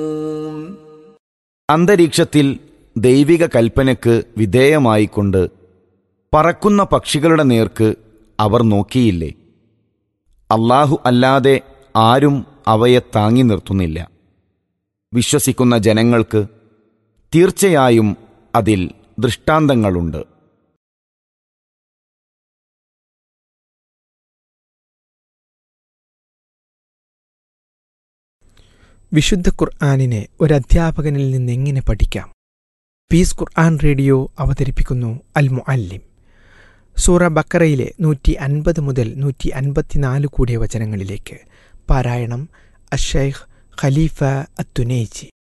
അന്തരീക്ഷത്തിൽ ദൈവിക കൽപ്പനയ്ക്ക് വിധേയമായിക്കൊണ്ട് പറക്കുന്ന പക്ഷികളുടെ നേർക്ക് അവർ നോക്കിയില്ലേ അള്ളാഹു അല്ലാതെ ആരും അവയെ താങ്ങി നിർത്തുന്നില്ല വിശ്വസിക്കുന്ന ജനങ്ങൾക്ക് തീർച്ചയായും അതിൽ ദൃഷ്ടാന്തങ്ങളുണ്ട് വിശുദ്ധ ഖുർആാനിനെ ഒരു അധ്യാപകനിൽ നിന്ന് എങ്ങനെ പഠിക്കാം പീസ് ഖുർആൻ റേഡിയോ അവതരിപ്പിക്കുന്നു അൽ മുഅല്ലിം സൂറ ബക്കറയിലെ നൂറ്റി അൻപത് മുതൽ നൂറ്റി അൻപത്തിനാല് കൂടിയ വചനങ്ങളിലേക്ക് പാരായണം അഷൈഖ് ഖലീഫ അത്തുനേജി